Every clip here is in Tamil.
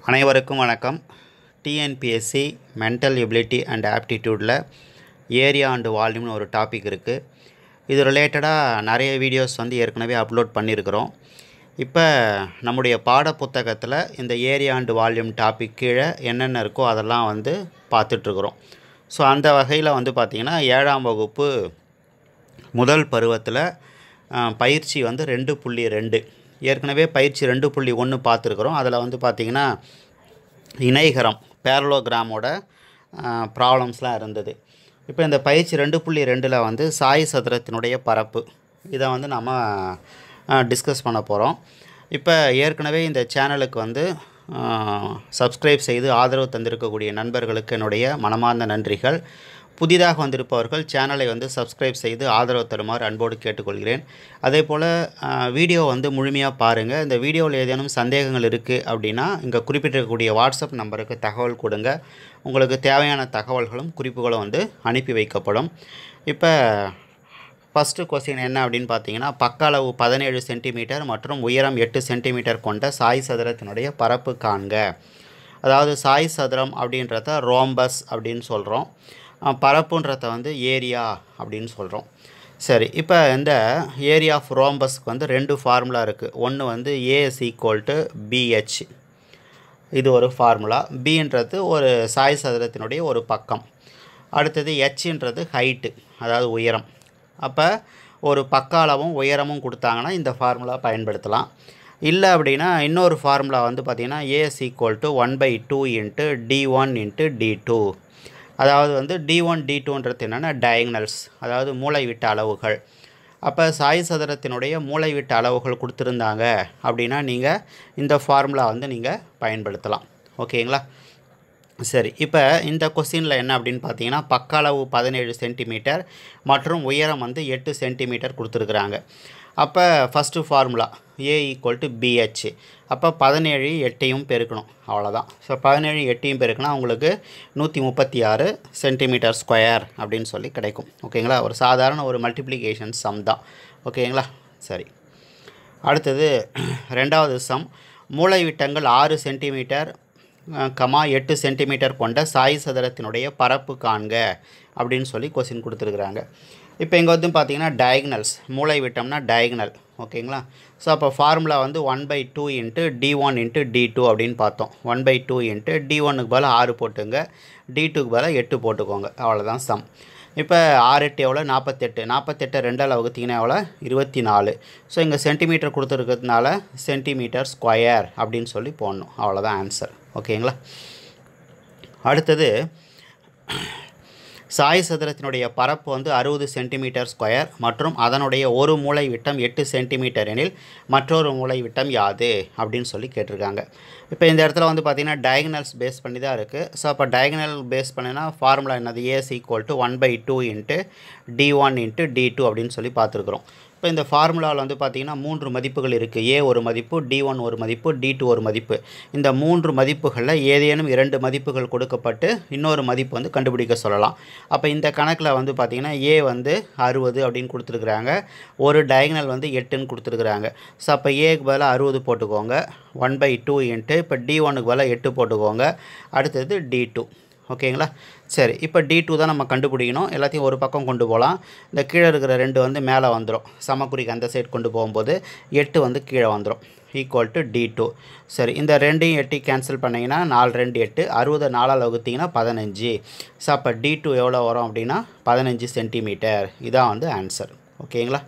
அனைவருக்கும் வணக்கம் டிஎன்பிஎஸ்சி மென்டல் எபிலிட்டி அண்ட் ஆப்டிடியூடில் ஏரியா அண்டு வால்யூம்னு ஒரு டாபிக் இருக்குது இது ரிலேட்டடாக நிறைய வீடியோஸ் வந்து ஏற்கனவே அப்லோட் பண்ணியிருக்கிறோம் இப்போ நம்முடைய பாட புத்தகத்தில் இந்த ஏரியா அண்டு வால்யூம் டாபிக் கீழே என்னென்ன இருக்கோ அதெல்லாம் வந்து பார்த்துட்ருக்குறோம் ஸோ அந்த வகையில் வந்து பார்த்திங்கன்னா ஏழாம் வகுப்பு முதல் பருவத்தில் அஹ், பயிற்சி வந்து ரெண்டு புள்ளி ரெண்டு ஏற்கனவே பயிற்சி ரெண்டு புள்ளி ஒன்று பார்த்துருக்குறோம் அதில் வந்து பார்த்திங்கன்னா இணைகரம் பேரலோகிராமோட ப்ராப்ளம்ஸ்லாம் இருந்தது இப்போ இந்த பயிற்சி ரெண்டு புள்ளி ரெண்டில் வந்து சாய் சதுரத்தினுடைய பரப்பு இதை வந்து நம்ம டிஸ்கஸ் பண்ண போகிறோம் இப்போ ஏற்கனவே இந்த சேனலுக்கு வந்து சப்ஸ்கிரைப் செய்து ஆதரவு தந்திருக்கக்கூடிய நண்பர்களுக்கு என்னுடைய மனமார்ந்த நன்றிகள் புதிதாக வந்திருப்பவர்கள் சேனலை வந்து சப்ஸ்கிரைப் செய்து ஆதரவு தருமாறு அன்போடு கேட்டுக்கொள்கிறேன் அதே போல் வீடியோ வந்து முழுமையாக பாருங்கள் இந்த வீடியோவில் ஏதேனும் சந்தேகங்கள் இருக்குது அப்படின்னா இங்கே குறிப்பிட்டிருக்கக்கூடிய வாட்ஸ்அப் நம்பருக்கு தகவல் கொடுங்க உங்களுக்கு தேவையான தகவல்களும் குறிப்புகளும் வந்து அனுப்பி வைக்கப்படும் இப்போ ஃபஸ்ட்டு கொஸ்டின் என்ன அப்படின்னு பார்த்தீங்கன்னா பக்க அளவு பதினேழு சென்டிமீட்டர் மற்றும் உயரம் எட்டு சென்டிமீட்டர் கொண்ட சாய் சதுரத்தினுடைய பரப்பு காண்க அதாவது சாய் சதுரம் அப்படின்றத ரோம்பஸ் அப்படின்னு சொல்கிறோம் பரப்புன்றத வந்து ஏரியா அப்படின்னு சொல்கிறோம் சரி இப்போ இந்த ஏரியா ஆஃப் ரோம்பஸ்க்கு வந்து ரெண்டு ஃபார்முலா இருக்குது ஒன்று வந்து ஏஎஸ் ஈக்குவல் டு பிஹெச் இது ஒரு ஃபார்முலா பின்றது ஒரு சாய் சதுரத்தினுடைய ஒரு பக்கம் அடுத்தது ஹெச்ன்றது ஹைட்டு அதாவது உயரம் அப்போ ஒரு பக்க அளவும் உயரமும் கொடுத்தாங்கன்னா இந்த ஃபார்முலா பயன்படுத்தலாம் இல்லை அப்படின்னா இன்னொரு ஃபார்முலா வந்து பார்த்திங்கன்னா AS equal to one by two into D one into D two அதாவது வந்து டி ஒன் டி டூன்றது என்னென்னா டயக்னல்ஸ் அதாவது மூளைவிட்ட அளவுகள் அப்போ சாய் சதுரத்தினுடைய மூளைவிட்ட அளவுகள் கொடுத்துருந்தாங்க அப்படின்னா நீங்கள் இந்த ஃபார்முலா வந்து நீங்கள் பயன்படுத்தலாம் ஓகேங்களா சரி இப்போ இந்த கொஸ்டினில் என்ன அப்படின்னு பார்த்தீங்கன்னா பக்க அளவு பதினேழு சென்டிமீட்டர் மற்றும் உயரம் வந்து எட்டு சென்டிமீட்டர் கொடுத்துருக்குறாங்க அப்போ first formula A equal to BH அப்போ பதினேழு எட்டையும் பெருக்கணும் அவ்வளோதான் ஸோ பதினேழு எட்டையும் பெருக்கினா உங்களுக்கு நூற்றி முப்பத்தி ஆறு சென்டிமீட்டர் ஸ்கொயர் அப்படின்னு சொல்லி கிடைக்கும் ஓகேங்களா ஒரு சாதாரண ஒரு மல்டிப்ளிகேஷன் சம் தான் ஓகேங்களா சரி அடுத்தது ரெண்டாவது சம் மூளைவிட்டங்கள் ஆறு சென்டிமீட்டர் கமா எட்டு சென்டிமீட்டர் கொண்ட சாய் சதுரத்தினுடைய பரப்பு காண்க அப்படின்னு சொல்லி கொஸ்டின் கொடுத்துருக்குறாங்க இப்போ இங்கே வந்து பார்த்தீங்கன்னா டயக்னல்ஸ் மூளை விட்டோம்னா டயக்னல் ஓகேங்களா ஸோ அப்போ ஃபார்முலா வந்து one by two into D one into D two அப்படின்னு பார்த்தோம் one by two into D ஒனுக்கு பதிலாக ஆறு போட்டுங்க டி டூக்கு பதிலாக எட்டு போட்டுக்கோங்க அவ்வளோதான் சம் இப்போ ஆறு எட்டு எவ்வளோ நாற்பத்தெட்டு நாற்பத்தெட்டு ரெண்டால் வகுத்தீங்கன்னா எவ்வளோ இருபத்தி நாலு ஸோ இங்கே சென்டிமீட்டர் கொடுத்துருக்கிறதுனால சென்டிமீட்டர் ஸ்கொயர் அப்படின்னு சொல்லி போடணும் அவ்வளோதான் ஆன்சர் ஓகேங்களா அடுத்தது சாய் சதுரத்தினுடைய பரப்பு வந்து அறுபது சென்டிமீட்டர் ஸ்கொயர் மற்றும் அதனுடைய ஒரு மூளை விட்டம் எட்டு சென்டிமீட்டர் எனில் மற்றொரு மூளை விட்டம் யாது அப்படின்னு சொல்லி கேட்டிருக்காங்க இப்போ இந்த இடத்துல வந்து பார்த்திங்கன்னா டயகனல்ஸ் பேஸ் பண்ணி தான் இருக்குது ஸோ அப்போ டயகனல் பேஸ் பண்ணினா ஃபார்முலா என்னது AS equal to one by two into D one into D two அப்படின்னு சொல்லி பார்த்துருக்குறோம் இப்போ இந்த ஃபார்முலாவில் வந்து பார்த்திங்கன்னா மூன்று மதிப்புகள் இருக்குது ஏ ஒரு மதிப்பு டி ஒன் ஒரு மதிப்பு டி டூ ஒரு மதிப்பு இந்த மூன்று மதிப்புகளில் ஏதேனும் இரண்டு மதிப்புகள் கொடுக்கப்பட்டு இன்னொரு மதிப்பு வந்து கண்டுபிடிக்க சொல்லலாம் அப்போ இந்த கணக்கில் வந்து பார்த்திங்கன்னா ஏ வந்து அறுபது அப்படின்னு கொடுத்துருக்குறாங்க ஒரு டயகனல் வந்து எட்டுன்னு கொடுத்துருக்குறாங்க ஸோ அப்போ ஏக்கு பதிலாக அறுபது போட்டுக்கோங்க ஒன் பை டூ இன்ட்டு இப்போ டி ஒனுக்கு பதிலாக எட்டு போட்டுக்கோங்க அடுத்தது டி டூ ஓகேங்களா சரி இப்போ டி டூ தான் நம்ம கண்டுபிடிக்கணும் எல்லாத்தையும் ஒரு பக்கம் கொண்டு போகலாம் இந்த கீழே இருக்கிற ரெண்டு வந்து மேலே வந்துடும் சமக்குறிக்கு அந்த சைடு கொண்டு போகும்போது எட்டு வந்து கீழே வந்துடும் ஈக்குவல் டு டி டூ சரி இந்த ரெண்டையும் எட்டி கேன்சல் பண்ணிங்கன்னா நாலு ரெண்டு எட்டு அறுபது நாலால் வகுத்திங்கன்னா பதினஞ்சு ஸோ அப்போ டி டூ எவ்வளோ வரும் அப்படின்னா பதினஞ்சு சென்டிமீட்டர் இதான் வந்து ஆன்சர் ஓகேங்களா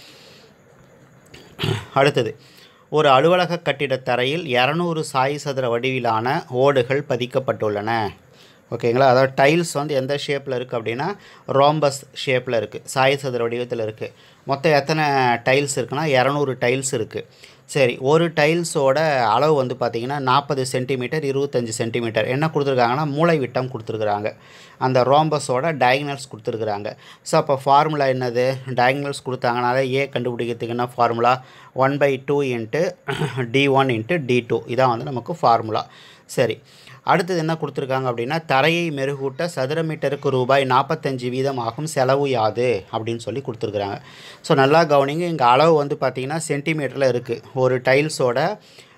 அடுத்தது ஒரு அலுவலக கட்டிடத் தரையில் இரநூறு சாய் சதுர வடிவிலான ஓடுகள் பதிக்கப்பட்டுள்ளன ஓகேங்களா அதாவது டைல்ஸ் வந்து எந்த ஷேப்பில் இருக்குது அப்படின்னா ரோம்பஸ் ஷேப்பில் இருக்குது சாய் சதுர வடிவத்தில் இருக்குது மொத்தம் எத்தனை டைல்ஸ் இருக்குன்னா இரநூறு டைல்ஸ் இருக்குது சரி ஒரு டைல்ஸோட அளவு வந்து பார்த்திங்கன்னா நாற்பது சென்டிமீட்டர் இருபத்தஞ்சி சென்டிமீட்டர் என்ன கொடுத்துருக்காங்கன்னா மூளை விட்டம் கொடுத்துருக்குறாங்க அந்த ரோம்பஸோட டயக்னல்ஸ் கொடுத்துருக்குறாங்க ஸோ அப்போ ஃபார்முலா என்னது டயக்னல்ஸ் கொடுத்தாங்கனால ஏ கண்டுபிடிக்கிறதுக்கு என்ன formula one by two into D one into D two இதான் வந்து நமக்கு ஃபார்முலா சரி அடுத்தது என்ன கொடுத்துருக்காங்க அப்படின்னா தரையை மெருகூட்ட சதுர மீட்டருக்கு ரூபாய் நாற்பத்தஞ்சு வீதம் ஆகும் செலவு யாது அப்படின்னு சொல்லி கொடுத்துருக்குறாங்க ஸோ நல்லா கவனிங்க இங்கே அளவு வந்து பார்த்திங்கன்னா சென்டிமீட்டரில் இருக்குது ஒரு டைல்ஸோட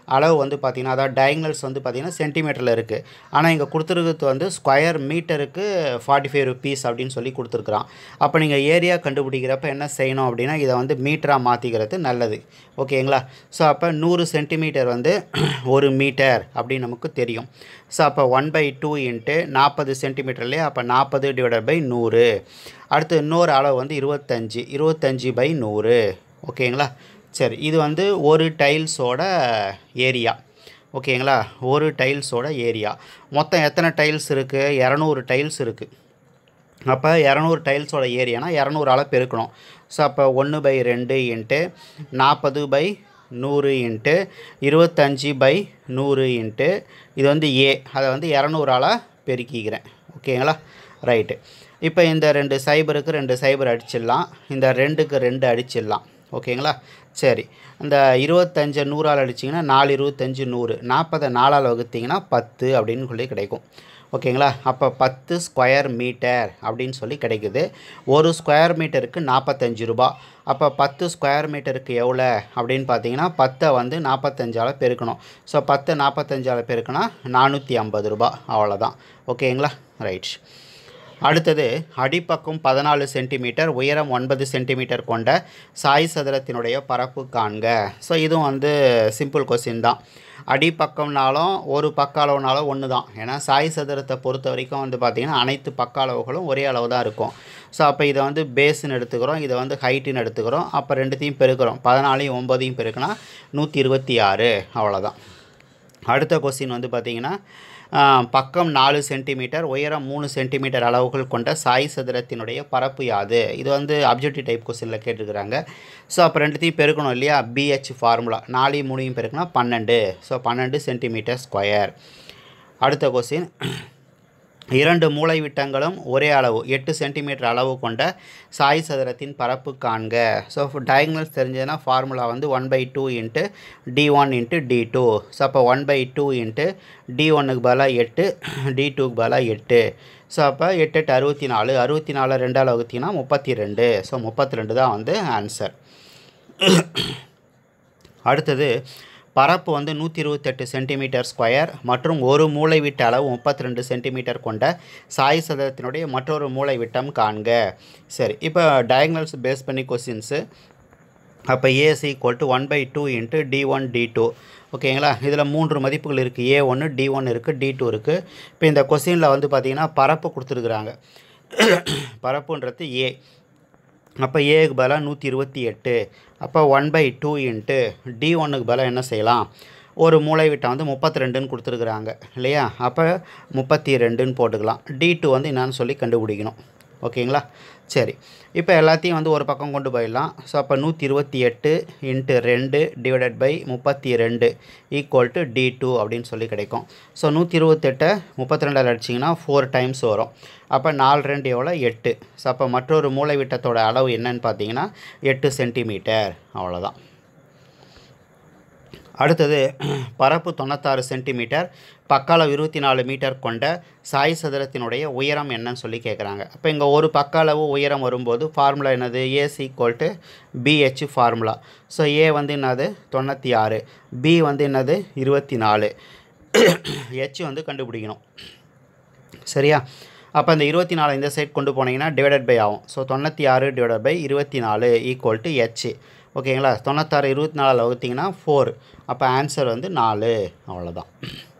அளவு வந்து பார்த்திங்கன்னா அதாவது டயங்கல்ஸ் வந்து பார்த்திங்கன்னா சென்டிமீட்டரில் இருக்குது ஆனால் இங்கே கொடுத்துருக்கிறது வந்து ஸ்கொயர் மீட்டருக்கு ஃபார்ட்டி ஃபைவ் ருபீஸ் அப்படின்னு சொல்லி கொடுத்துருக்குறான் அப்போ நீங்கள் ஏரியா கண்டுபிடிக்கிறப்ப என்ன செய்யணும் அப்படின்னா இதை வந்து மீட்டராக மாற்றிக்கிறது நல்லது ஓகேங்களா ஸோ அப்போ நூறு சென்டிமீட்டர் வந்து ஒரு மீட்டர் அப்படின்னு நமக்கு தெரியும் ஸோ அப்போ ஒன் பை டூ இன்ட்டு நாற்பது சென்டிமீட்டர்லேயே அப்போ நாற்பது டிவைடட் பை நூறு அடுத்து இன்னொரு அளவு வந்து இருபத்தஞ்சி இருபத்தஞ்சி பை நூறு ஓகேங்களா சரி இது வந்து ஒரு டைல்ஸோட ஏரியா ஓகேங்களா ஒரு டைல்ஸோட ஏரியா மொத்தம் எத்தனை டைல்ஸ் இருக்குது இரநூறு டைல்ஸ் இருக்குது அப்போ இரநூறு டைல்ஸோட ஏரியானா இரநூறால் பெருக்கணும் ஸோ அப்போ ஒன்று பை ரெண்டு இன்ட்டு நாற்பது பை நூறு இன்ட்டு இருபத்தஞ்சி பை நூறு இன்ட்டு இது வந்து ஏ அதை வந்து இரநூறால் பெருக்கிக்கிறேன் ஓகேங்களா ரைட்டு இப்போ இந்த ரெண்டு சைபருக்கு ரெண்டு சைபர் அடிச்சிடலாம் இந்த ரெண்டுக்கு ரெண்டு அடிச்சிடலாம் ஓகேங்களா சரி இந்த இருபத்தஞ்சை நூறால் அடிச்சிங்கன்னா நாலு இருபத்தஞ்சு நூறு நாற்பதை நாலால் வகுத்திங்கன்னா பத்து அப்படின்னு சொல்லி கிடைக்கும் ஓகேங்களா அப்போ பத்து ஸ்கொயர் மீட்டர் அப்படின்னு சொல்லி கிடைக்குது ஒரு ஸ்கொயர் மீட்டருக்கு நாற்பத்தஞ்சு ரூபா அப்போ பத்து ஸ்கொயர் மீட்டருக்கு எவ்வளோ அப்படின்னு பார்த்தீங்கன்னா பத்தை வந்து நாற்பத்தஞ்சால் பெருக்கணும் ஸோ பத்து நாற்பத்தஞ்சால் பெருக்கினா நானூற்றி ஐம்பது ரூபா அவ்வளோதான் ஓகேங்களா ரைட் அடுத்தது அடிப்பக்கம் பதினாலு சென்டிமீட்டர் உயரம் ஒன்பது சென்டிமீட்டர் கொண்ட சாய் சதுரத்தினுடைய பரப்பு காண்க ஸோ இதுவும் வந்து சிம்பிள் கொஸ்டின் தான் அடிப்பக்கம்னாலும் ஒரு பக்க அளவுனாலும் ஒன்று தான் ஏன்னா சாய் சதுரத்தை பொறுத்த வரைக்கும் வந்து பார்த்திங்கன்னா அனைத்து பக்க அளவுகளும் ஒரே அளவு தான் இருக்கும் ஸோ அப்போ இதை வந்து பேஸ்ன்னு எடுத்துக்கிறோம் இதை வந்து ஹைட்டுன்னு எடுத்துக்கிறோம் அப்போ ரெண்டுத்தையும் பெருக்கிறோம் பதினாலையும் ஒம்பதையும் பெருக்கினா நூற்றி இருபத்தி ஆறு அவ்வளோதான் அடுத்த கொஸ்டின் வந்து பார்த்திங்கன்னா பக்கம் நாலு சென்டிமீட்டர் உயரம் மூணு சென்டிமீட்டர் அளவுகள் கொண்ட சாய் சதுரத்தினுடைய பரப்பு யாது இது வந்து அப்ஜெக்டிவ் டைப் கொஸ்டினில் கேட்டிருக்கிறாங்க ஸோ அப்போ ரெண்டுத்தையும் பெருக்கணும் இல்லையா பிஹெச் ஃபார்முலா நாலையும் மூணையும் பெருக்கினா பன்னெண்டு ஸோ பன்னெண்டு சென்டிமீட்டர் ஸ்கொயர் அடுத்த கொஸ்டின் இரண்டு மூளைவிட்டங்களும் ஒரே அளவு எட்டு சென்டிமீட்டர் அளவு கொண்ட சாய் சதுரத்தின் பரப்பு காண்க ஸோ டயக்னல்ஸ் தெரிஞ்சதுன்னா ஃபார்முலா வந்து one by two into D one into D two so அப்போ one by two into D ஒன்னுக்கு பதிலாக எட்டு டி டூக்கு பதிலாக எட்டு ஸோ அப்போ எட்டு எட்டு அறுபத்தி நாலு அறுபத்தி நாலு ரெண்டால் வகுத்திங்கன்னா முப்பத்தி ரெண்டு ஸோ முப்பத்தி ரெண்டு தான் வந்து ஆன்சர் அடுத்தது பரப்பு வந்து நூற்றி இருபத்தெட்டு சென்டிமீட்டர் ஸ்கொயர் மற்றும் ஒரு மூளை விட்ட அளவு முப்பத்தி ரெண்டு சென்டிமீட்டர் கொண்ட சாய் சதுரத்தினுடைய மற்றொரு மூளை விட்டம் காண்க சரி இப்போ டயக்னல்ஸ் பேஸ் பண்ணி கொஸ்டின்ஸு அப்போ AS equal to one by two into D one D two ஓகேங்களா இதில் மூன்று மதிப்புகள் இருக்குது ஏ ஒன்று டி ஒன் இருக்குது டி டூ இருக்குது இப்போ இந்த கொஸ்டினில் வந்து பார்த்திங்கன்னா பரப்பு கொடுத்துருக்குறாங்க பரப்புன்றது ஏ அப்போ ஏக்கு பதிலாக நூற்றி இருபத்தி எட்டு அப்போ one by two into D ஒன்னுக்கு பதிலாக என்ன செய்யலாம் ஒரு மூளை விட்டம் வந்து முப்பத்தி ரெண்டுன்னு கொடுத்துருக்குறாங்க இல்லையா அப்போ முப்பத்தி ரெண்டுன்னு போட்டுக்கலாம் டி டூ வந்து என்னன்னு சொல்லி கண்டுபிடிக்கணும் ஓகேங்களா சரி இப்போ எல்லாத்தையும் வந்து ஒரு பக்கம் கொண்டு போயிடலாம் ஸோ அப்போ நூற்றி இருபத்தி எட்டு இன்ட்டு ரெண்டு டிவைடட் பை முப்பத்தி ரெண்டு ஈக்குவல் டு டி டூ அப்படின்னு சொல்லி கிடைக்கும் ஸோ நூற்றி இருபத்தெட்டை முப்பத்தி ரெண்டில் அடிச்சிங்கன்னா ஃபோர் டைம்ஸ் வரும் அப்போ நாலு ரெண்டு எவ்வளோ எட்டு ஸோ அப்போ மற்றொரு மூளை விட்டத்தோட அளவு என்னன்னு பார்த்தீங்கன்னா எட்டு சென்டிமீட்டர் அவ்வளோதான் அடுத்தது பரப்பு தொண்ணூத்தாறு சென்டிமீட்டர் பக்காளவு இருபத்தி நாலு மீட்டர் கொண்ட சாய் சதுரத்தினுடைய உயரம் என்னன்னு சொல்லி கேட்குறாங்க அப்போ இங்கே ஒரு பக்க அளவு உயரம் வரும்போது ஃபார்முலா என்னது AS equal to BH formula so A வந்து என்னது தொண்ணூற்றி ஆறு பி வந்து என்னது இருபத்தி நாலு ஹெச் வந்து கண்டுபிடிக்கணும் சரியா அப்போ இந்த இருபத்தி நாலு இந்த சைட் கொண்டு போனீங்கன்னா டிவைடட் பை ஆகும் ஸோ தொண்ணூற்றி ஆறு டிவைடட் பை இருபத்தி நாலு ஈக்குவல் டு ஹெச் ஓகேங்களா தொண்ணூத்தாறு இருபத்தி நாலில் வகுத்திங்கன்னா ஃபோர் அப்போ ஆன்சர் வந்து நாலு அவ்வளோதான்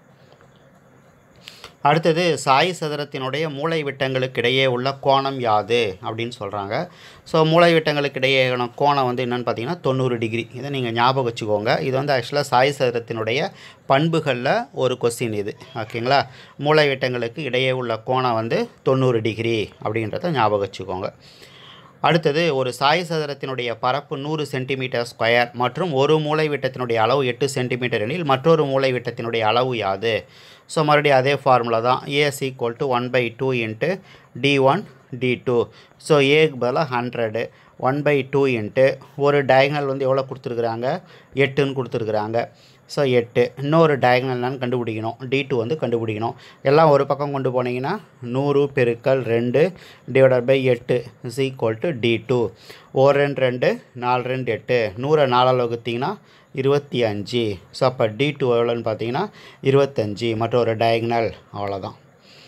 அடுத்தது சாய் சதுரத்தினுடைய மூளை விட்டங்களுக்கு இடையே உள்ள கோணம் யாது அப்படின்னு சொல்கிறாங்க ஸோ மூளை விட்டங்களுக்கு இடையே கோணம் வந்து என்னென்னு பார்த்தீங்கன்னா தொண்ணூறு டிகிரி இதை நீங்கள் ஞாபகம் வச்சுக்கோங்க இது வந்து ஆக்சுவலாக சாய் சதுரத்தினுடைய பண்புகளில் ஒரு கொஸ்டின் இது ஓகேங்களா மூளை விட்டங்களுக்கு இடையே உள்ள கோணம் வந்து தொண்ணூறு டிகிரி அப்படின்றத ஞாபகம் வச்சுக்கோங்க அடுத்தது ஒரு சாய் சதுரத்தினுடைய பரப்பு நூறு சென்டிமீட்டர் ஸ்கொயர் மற்றும் ஒரு மூளை விட்டத்தினுடைய அளவு எட்டு சென்டிமீட்டர் எனில் மற்றொரு மூளை விட்டத்தினுடைய அளவு யாது ஸோ மறுபடியும் அதே ஃபார்முலா தான் AS equal to one by two into D one D two so ஏக்கு பதிலாக hundred one by two into ஒரு டயகனல் வந்து எவ்வளோ கொடுத்துருக்குறாங்க எட்டுன்னு கொடுத்துருக்குறாங்க ஸோ எட்டு இன்னொரு டயகனல்னு கண்டுபிடிக்கணும் டி டூ வந்து கண்டுபிடிக்கணும் எல்லாம் ஒரு பக்கம் கொண்டு போனீங்கன்னா நூறு பெருக்கல் ரெண்டு டிவைடட் பை எட்டு is equal to D two ஒரு ரெண்டு ரெண்டு நாலு ரெண்டு எட்டு நூறை நாலால் வகுத்திங்கன்னா இருபத்தி அஞ்சு ஸோ அப்போ டி டூ எவ்வளோன்னு பார்த்தீங்கன்னா இருபத்தஞ்சி மற்றும் ஒரு டயகனல் அவ்வளோதான்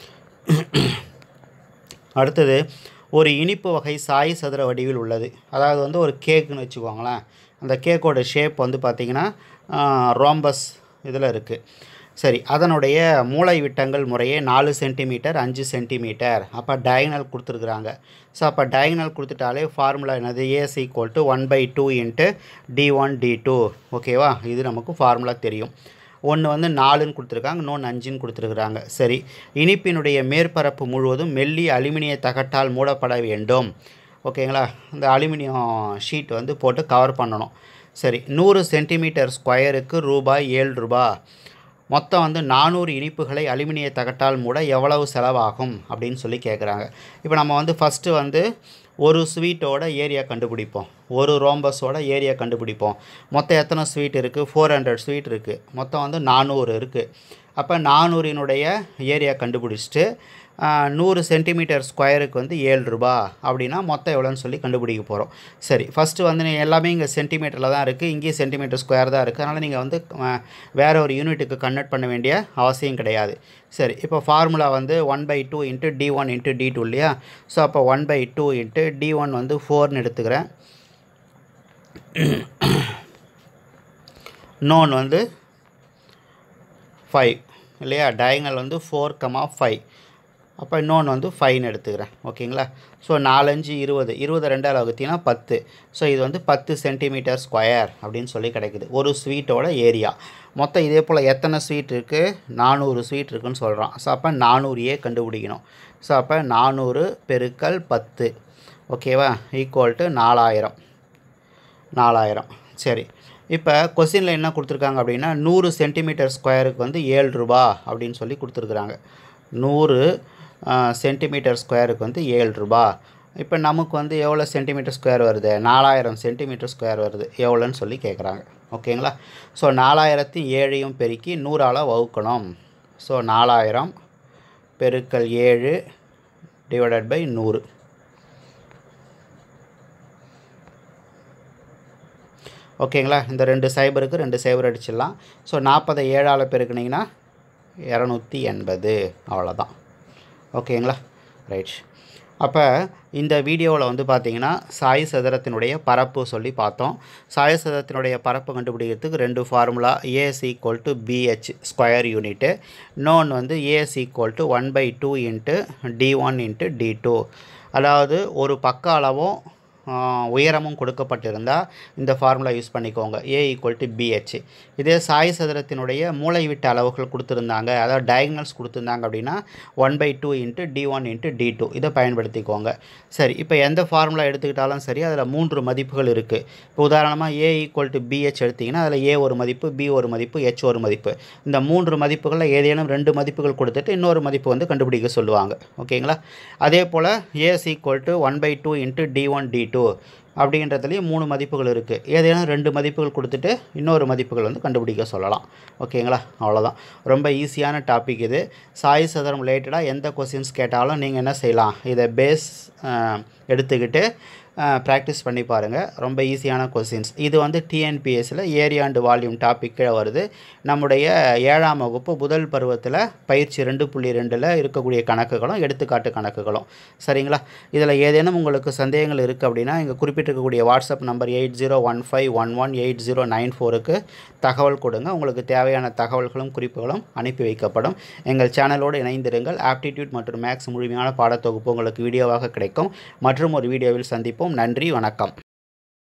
அடுத்தது ஒரு இனிப்பு வகை சாய் சதுர வடிவில் உள்ளது அதாவது வந்து ஒரு கேக்குன்னு வச்சுக்கோங்களேன் அந்த கேக்கோட ஷேப் வந்து பார்த்திங்கன்னா ரோம்பஸ் இதில் இருக்குது சரி அதனுடைய மூளை விட்டங்கள் முறையே நாலு சென்டிமீட்டர் அஞ்சு சென்டிமீட்டர் அப்போ டயகனல் கொடுத்துருக்குறாங்க ஸோ அப்போ டயகனல் கொடுத்துட்டாலே ஃபார்முலா என்னது AS equal to one by two into D one D two ஓகேவா இது நமக்கு ஃபார்முலா தெரியும் ஒன்று வந்து நாலுன்னு கொடுத்துருக்காங்க இன்னொன்று அஞ்சுன்னு கொடுத்துருக்குறாங்க சரி இனிப்பினுடைய மேற்பரப்பு முழுவதும் மெல்லி அலுமினிய தகட்டால் மூடப்பட வேண்டும் ஓகேங்களா இந்த அலுமினியம் ஷீட் வந்து போட்டு கவர் பண்ணணும் சரி நூறு சென்டிமீட்டர் ஸ்கொயருக்கு ரூபாய் ஏழு ரூபா மொத்தம் வந்து நானூறு இனிப்புகளை அலுமினிய தகட்டால் மூட எவ்வளவு செலவாகும் அப்படின்னு சொல்லி கேட்குறாங்க இப்போ நம்ம வந்து ஃபஸ்ட்டு வந்து ஒரு ஸ்வீட்டோட ஏரியா கண்டுபிடிப்போம் ஒரு ரோம்பஸோட ஏரியா கண்டுபிடிப்போம் மொத்தம் எத்தனை ஸ்வீட் இருக்குது ஃபோர் ஹண்ட்ரட் ஸ்வீட் இருக்குது மொத்தம் வந்து நானூறு இருக்குது அப்போ நானூறினுடைய ஏரியா கண்டுபிடிச்சிட்டு நூறு சென்டிமீட்டர் ஸ்கொயருக்கு வந்து ஏழு ரூபா அப்படின்னா மொத்தம் எவ்வளோன்னு சொல்லி கண்டுபிடிக்க போகிறோம் சரி ஃபஸ்ட்டு வந்து நீ எல்லாமே இங்கே சென்டிமீட்டரில் தான் இருக்குது இங்கேயும் சென்டிமீட்டர் ஸ்கொயர் தான் இருக்குது அதனால் நீங்கள் வந்து வேறு ஒரு யூனிட்டுக்கு கன்வெர்ட் பண்ண வேண்டிய அவசியம் கிடையாது சரி இப்போ ஃபார்முலா வந்து one by two into D one into D two இல்லையா ஸோ அப்போ one by two into D one வந்து ஃபோர்னு எடுத்துக்கிறேன் நோன் வந்து ஃபைவ் இல்லையா டயங்கல் வந்து ஃபோர் கமா ஃபைவ் அப்போ இன்னொன்று வந்து ஃபைன் எடுத்துக்கிறேன் ஓகேங்களா ஸோ நாலஞ்சு இருபது இருபது ரெண்டாவது வகுத்திங்கன்னா பத்து ஸோ இது வந்து பத்து சென்டிமீட்டர் ஸ்கொயர் அப்படின்னு சொல்லி கிடைக்குது ஒரு ஸ்வீட்டோட ஏரியா மொத்தம் இதே போல் எத்தனை ஸ்வீட் இருக்குது நானூறு ஸ்வீட் இருக்குன்னு சொல்கிறோம் ஸோ அப்போ நானூறையே கண்டுபிடிக்கணும் ஸோ அப்போ நானூறு பெருக்கல் பத்து ஓகேவா ஈக்குவல் டு நாலாயிரம் நாலாயிரம் சரி இப்போ கொஸ்டினில் என்ன கொடுத்துருக்காங்க அப்படின்னா நூறு சென்டிமீட்டர் ஸ்கொயருக்கு வந்து ஏழு ரூபா அப்படின்னு சொல்லி கொடுத்துருக்குறாங்க நூறு சென்டிமீட்டர் ஸ்கொயருக்கு வந்து ஏழு ரூபா இப்போ நமக்கு வந்து எவ்வளோ சென்டிமீட்டர் ஸ்கொயர் வருது நாலாயிரம் சென்டிமீட்டர் ஸ்கொயர் வருது எவ்வளோன்னு சொல்லி கேட்குறாங்க ஓகேங்களா ஸோ நாலாயிரத்தி ஏழையும் பெருக்கி நூறால் வகுக்கணும் ஸோ நாலாயிரம் பெருக்கல் ஏழு டிவைடட் பை நூறு ஓகேங்களா இந்த ரெண்டு சைபருக்கு ரெண்டு சைபர் அடிச்சிடலாம் ஸோ நாற்பதை ஏழால் பெருக்குனிங்கன்னா இரநூத்தி எண்பது அவ்வளோதான் ஓகேங்களா ரைட் அப்போ இந்த வீடியோவில் வந்து பார்த்திங்கன்னா சாய் சதுரத்தினுடைய பரப்பு சொல்லி பார்த்தோம் சாய் சதுரத்தினுடைய பரப்பு கண்டுபிடிக்கிறதுக்கு ரெண்டு formula AS equal to BH square unit இன்னொன்று வந்து AS equal to one by two into D one into D two அதாவது ஒரு பக்க அளவும் உயரமும் கொடுக்கப்பட்டிருந்தால் இந்த ஃபார்முலா யூஸ் பண்ணிக்கோங்க ஏ ஈக்குவல் டு பிஹெச் இதே சாய் சதுரத்தினுடைய மூளை விட்ட அளவுகள் கொடுத்துருந்தாங்க அதாவது டயக்னல்ஸ் கொடுத்துருந்தாங்க அப்படின்னா one by two into D one into D two இதை பயன்படுத்திக்கோங்க சரி இப்போ எந்த ஃபார்முலா எடுத்துக்கிட்டாலும் சரி அதில் மூன்று மதிப்புகள் இருக்குது இப்போ உதாரணமாக ஏ ஈக்குவல் டு பிஹெச் எடுத்திங்கன்னா அதில் ஏ ஒரு மதிப்பு பி ஒரு மதிப்பு ஹெச் ஒரு மதிப்பு இந்த மூன்று மதிப்புகளில் ஏதேனும் ரெண்டு மதிப்புகள் கொடுத்துட்டு இன்னொரு மதிப்பு வந்து கண்டுபிடிக்க சொல்லுவாங்க ஓகேங்களா அதே போல் AS equal to one by two into D one D two அப்படின்றதுலேயும் மூணு மதிப்புகள் இருக்குது ஏதேனும் ரெண்டு மதிப்புகள் கொடுத்துட்டு இன்னொரு மதிப்புகள் வந்து கண்டுபிடிக்க சொல்லலாம் ஓகேங்களா அவ்வளோதான் ரொம்ப ஈஸியான டாபிக் இது சாய் சதுரம் ரிலேட்டடாக எந்த கொஸ்டின்ஸ் கேட்டாலும் நீங்கள் என்ன செய்யலாம் இதை பேஸ் எடுத்துக்கிட்டு ப்ராக்டிஸ் பண்ணி பாருங்கள் ரொம்ப ஈஸியான கொஸ்டின்ஸ் இது வந்து டிஎன்பிஎஸ்சியில் ஏரியா அண்டு வால்யூம் டாபிக் கீழே வருது நம்முடைய ஏழாம் வகுப்பு முதல் பருவத்தில் பயிற்சி ரெண்டு புள்ளி ரெண்டில் இருக்கக்கூடிய கணக்குகளும் எடுத்துக்காட்டு கணக்குகளும் சரிங்களா இதில் ஏதேனும் உங்களுக்கு சந்தேகங்கள் இருக்குது அப்படின்னா இங்கே குறிப்பிட்டிருக்கக்கூடிய WhatsApp number eight zero one five one one eight zero nine ஃபோருக்கு தகவல் கொடுங்க உங்களுக்கு தேவையான தகவல்களும் குறிப்புகளும் அனுப்பி வைக்கப்படும் எங்கள் சேனலோடு இணைந்திருங்கள் ஆப்டிடியூட் மற்றும் மேக்ஸ் முழுமையான பாடத்தொகுப்பு உங்களுக்கு வீடியோவாக கிடைக்கும் மற்றும் ஒரு வீடியோவில் சந்திப்போம் நன்றி வணக்கம்